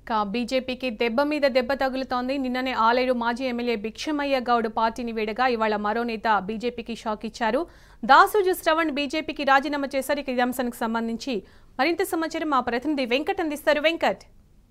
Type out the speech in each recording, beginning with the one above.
ఇక బీజేపీకి దెబ్బ మీద దెబ్బ తగులుతోంది నిన్ననే ఆలేరు మాజీ ఎమ్మెల్యే భిక్షమయ్య గౌడ్ పార్టీని వీడగా ఇవాళ మరో నేత బీజేపీకి షాక్ ఇచ్చారు దాసోజు శ్రవణ్ బీజేపీకి రాజీనామా చేశారు ఇక ఈ అంశానికి సంబంధించి మరింత సమాచారం మా ప్రతినిధి వెంకట్ అందిస్తారు వెంకట్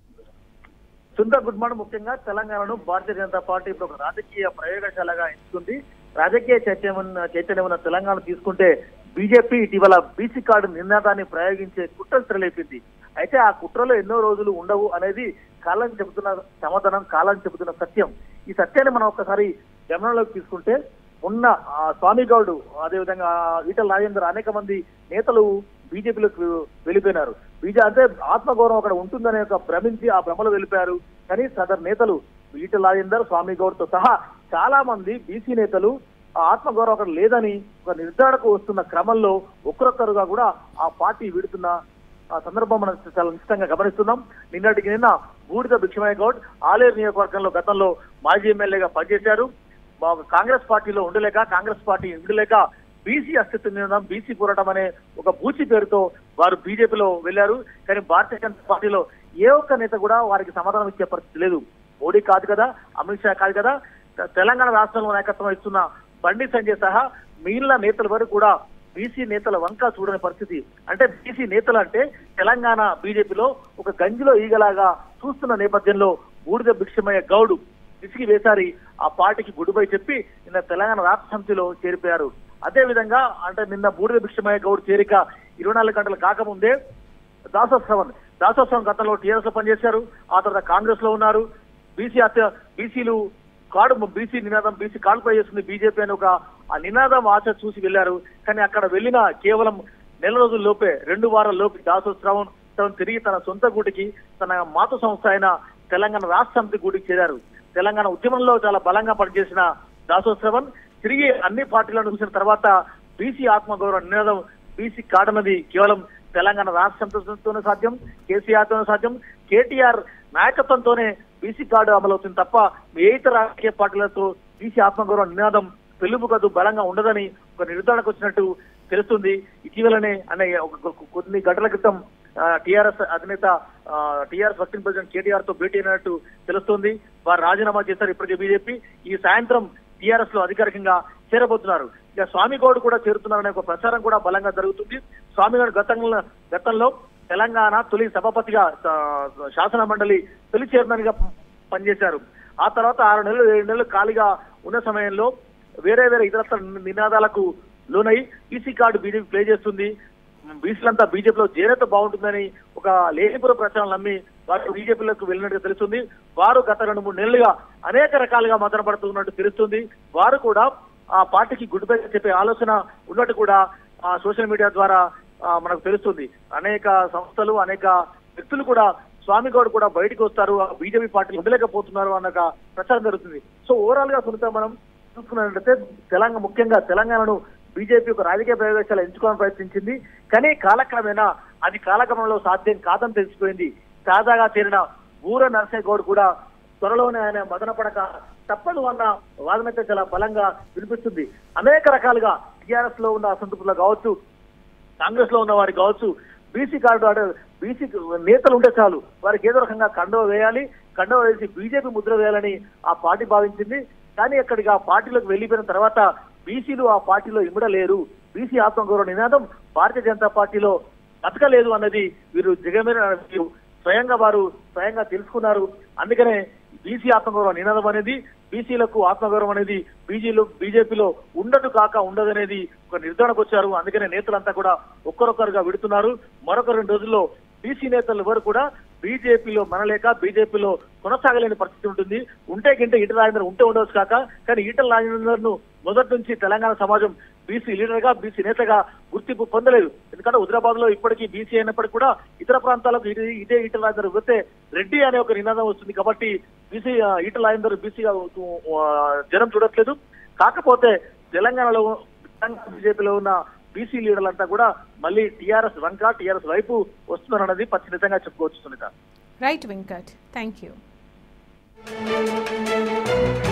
సుందర్ గుడ్ మార్నింగ్ ముఖ్యంగా తెలంగాణను భారతీయ జనతా పార్టీ ఇప్పుడు ఒక రాజకీయ ప్రయోగశాలగా ఎంచుకుంది రాజకీయ చైతన్యం చైతన్యం ఉన్న తెలంగాణ తీసుకుంటే బీజేపీ ఇటీవల బీసీ కార్డు నినాదాన్ని ప్రయోగించే కుట్రలు తెరలేపింది అయితే ఆ కుట్రలో ఎన్నో రోజులు ఉండవు అనేది కాలం చెబుతున్న సమాధానం కాలం చెబుతున్న సత్యం ఈ సత్యాన్ని మనం ఒక్కసారి గమనంలోకి తీసుకుంటే ఉన్న ఆ, స్వామి గౌడ్ అదేవిధంగా ఈటల రాజేందర్ అనేక మంది నేతలు బీజేపీలోకి వెళ్ళిపోయినారు బీజే అంటే ఆత్మగౌరవం అక్కడ ఉంటుందనే ఒక భ్రమించి ఆ భ్రమలో వెళ్ళిపోయారు కానీ సదరు నేతలు ఈటల రాజేందర్ స్వామి గౌడ్ తో సహా చాలా మంది బీసీ నేతలు ఆ ఆత్మగౌరవం అక్కడ లేదని ఒక నిర్ధారణకు వస్తున్న క్రమంలో ఒక్కొక్కరుగా కూడా ఆ పార్టీ విడుతున్న ఆ సందర్భం మనం చాలా నిశ్చితంగా గమనిస్తున్నాం నిన్నటికి నిన్న బూడిద భిక్షమయ్య గౌడ్ ఆలేరు నియోజకవర్గంలో గతంలో మాజీ ఎమ్మెల్యేగా పనిచేశారు మా కాంగ్రెస్ పార్టీలో ఉండలేక కాంగ్రెస్ పార్టీ ఉండలేక బీసీ అస్తిత్వం మీద బీసీ పోరాటం అనే ఒక బూచి పేరుతో వారు బీజేపీలో వెళ్లారు కానీ భారతీయ జనతా పార్టీలో ఏ ఒక్క నేత కూడా వారికి సమాధానం ఇచ్చే పరిస్థితి లేదు మోడీ కాదు కదా అమిత్ షా కాదు కదా తె- తెలంగాణ రాష్ట్రంలో నాయకత్వం ఇస్తున్న బండి సంజయ్ సహా మిగిలిన నేతల వరకు కూడా బీసీ నేతల వంక చూడని పరిస్థితి అంటే బీసీ నేతలు అంటే తెలంగాణ బీజేపీలో ఒక గంజిలో ఈగలాగా చూస్తున్న నేపథ్యంలో బూడిద భిక్షమయ్య గౌడు విసిగి వేసారి ఆ పార్టీకి గుడిపై చెప్పి నిన్న తెలంగాణ రాష్ట్ర సమితిలో చేరిపోయారు అదే విధంగా అంటే నిన్న బూడిద భిక్షమయ్య గౌడ్ చేరిక ఇరవై నాలుగు గంటలు కాకముందే దాసోత్సవం దాసోత్సవం గతంలో టీఆర్ఎస్ లో పనిచేశారు ఆ తర్వాత కాంగ్రెస్ లో ఉన్నారు బీసీ హత్య బీసీలు కాడు బీసీ నినాదం బీసీ కాడుపై చేస్తుంది బీజేపీ అని ఒక ఆ నినాదం ఆశ చూసి వెళ్లారు కానీ అక్కడ వెళ్ళిన కేవలం నెల రోజుల లోపే రెండు వారాల లోపు దాసోత్సవం తను తిరిగి తన సొంత గూటికి తన మాతృ సంస్థ అయిన తెలంగాణ రాష్ట్ర సమితి గూటికి చేరారు తెలంగాణ ఉద్యమంలో చాలా బలంగా పనిచేసిన దాసోత్సవం తిరిగి అన్ని పార్టీలను చూసిన తర్వాత బీసీ ఆత్మగౌరవ నినాదం బీసీ కాడనది కేవలం తెలంగాణ రాష్ట్ర సమితితోనే సాధ్యం కేసీఆర్ తోనే సాధ్యం కేటీఆర్ నాయకత్వంతోనే బీసీ కార్డు అమలవుతుంది తప్ప ఏ ఇతర రాజకీయ పార్టీలతో బీసీ ఆత్మగౌరవ నినాదం పెళ్లిబుకదు బలంగా ఉండదని ఒక నిర్ధారణకు వచ్చినట్టు తెలుస్తుంది ఇటీవలనే అనే ఒక కొ- కొన్ని గంటల క్రితం టిఆర్ఎస్ అధినేత టిఆర్ఎస్ వర్కింగ్ ప్రెసిడెంట్ కేటీఆర్ తో భేటీ అయినట్టు తెలుస్తుంది వారు రాజీనామా చేశారు ఇప్పటికే బీజేపీ ఈ సాయంత్రం టిఆర్ఎస్ లో అధికారికంగా చేరబోతున్నారు ఇక స్వామి గౌడ్ కూడా చేరుతున్నారనే ఒక ప్రచారం కూడా బలంగా జరుగుతుంది స్వామి గౌడ్ గతంలో గతంలో తెలంగాణ తొలి సభాపతిగా ఆ, శాసన మండలి తొలి చైర్మన్ గా పనిచేశారు ఆ తర్వాత ఆరు నెలలు ఏడు నెలలు ఖాళీగా ఉన్న సమయంలో వేరే వేరే ఇతరత్ర నినాదాలకు లోనై ఈసీ కార్డు బీజేపీ ప్లే చేస్తుంది బీసీలంతా బీజేపీలో చేరేత బాగుంటుందని ఒక లేనిపుర ప్రచారం నమ్మి వారు బీజేపీలోకి వెళ్ళినట్టుగా తెలుస్తుంది వారు గత రెండు మూడు నెలలుగా అనేక రకాలుగా మదన పడుతున్నట్టు తెలుస్తుంది వారు కూడా ఆ పార్టీకి గుడ్ బై చెప్పే ఆలోచన ఉన్నట్టు కూడా ఆ సోషల్ మీడియా ద్వారా ఆ, మనకు తెలుస్తుంది అనేక సంస్థలు అనేక వ్యక్తులు కూడా స్వామి గౌడ్ కూడా బయటకు వస్తారు ఆ బీజేపీ పార్టీ ఉండలేకపోతున్నారు అన్న ఒక ప్రచారం జరుగుతుంది సో ఓవరాల్ గా సునీత మనం చూసుకున్నట్లయితే తెలంగాణ ముఖ్యంగా తెలంగాణను బీజేపీ ఒక రాజకీయ ప్రయోగశాల ఎంచుకోవాలని ప్రయత్నించింది కానీ కాలక్రమేణా అది కాలక్రమంలో సాధ్యం కాదని తెలిసిపోయింది తాజాగా చేరిన ఊర నరసింహ గౌడ్ కూడా త్వరలోనే ఆయన మదన పడక తప్పదు అన్న వాదనైతే చాలా బలంగా వినిపిస్తుంది అనేక రకాలుగా టీఆర్ఎస్ లో ఉన్న అసంతృప్తులు కావచ్చు కాంగ్రెస్ లో ఉన్న వారికి కావచ్చు బీసీ కార్డు అంటే బీసీ నేతలు ఉంటే చాలు వారికి ఏదో రకంగా కండవ వేయాలి కండవ వేసి బీజేపీ ముద్ర వేయాలని ఆ పార్టీ భావించింది కానీ అక్కడికి ఆ పార్టీలోకి వెళ్ళిపోయిన తర్వాత బీసీలు ఆ పార్టీలో ఇమ్మడలేరు బీసీ ఆత్మగౌరవ నినాదం భారతీయ జనతా పార్టీలో బతకలేదు అన్నది వీరు జగమేర వీరు స్వయంగా వారు స్వయంగా తెలుసుకున్నారు అందుకనే బీసీ ఆత్మగౌరవ నినాదం అనేది బీసీలకు ఆత్మగౌరవం అనేది బీజీలో బీజేపీలో ఉండదు కాక ఉండదనేది ఒక నిర్ధారణకు వచ్చారు అందుకనే నేతలంతా కూడా ఒక్కరొక్కరుగా విడుతున్నారు మరొక రెండు రోజుల్లో బీసీ నేతలు ఎవరు కూడా బీజేపీలో మనలేక బీజేపీలో కొనసాగలేని పరిస్థితి ఉంటుంది ఉంటే గింటే ఈటల రాజేందర్ ఉంటే ఉండవచ్చు కాక కానీ ఈటల రాజేందర్ ను మొదటి నుంచి తెలంగాణ సమాజం బీసీ లీడర్ గా బీసీ నేతగా గుర్తింపు పొందలేదు ఎందుకంటే హుజరాబాద్ లో ఇప్పటికీ బీసీ అయినప్పటికీ కూడా ఇతర ప్రాంతాలకు ఇది- ఇదే ఈటల రాజేందర్ వస్తే రెడ్డి అనే ఒక నినాదం వస్తుంది కాబట్టి బీసీ ఆ, ఈటల రాజేందర్ బీసీగా ఆ, జనం చూడట్లేదు కాకపోతే తెలంగాణలో తెలంగాణ బీజేపీలో ఉన్న బీసీ లీడర్లంతా కూడా మళ్ళీ టీఆర్ఎస్ వంక టీఆర్ఎస్ వైపు వస్తున్నారన్నది పచ్చి నిజంగా చెప్పుకోవచ్చు Sunitha right Venkat thank you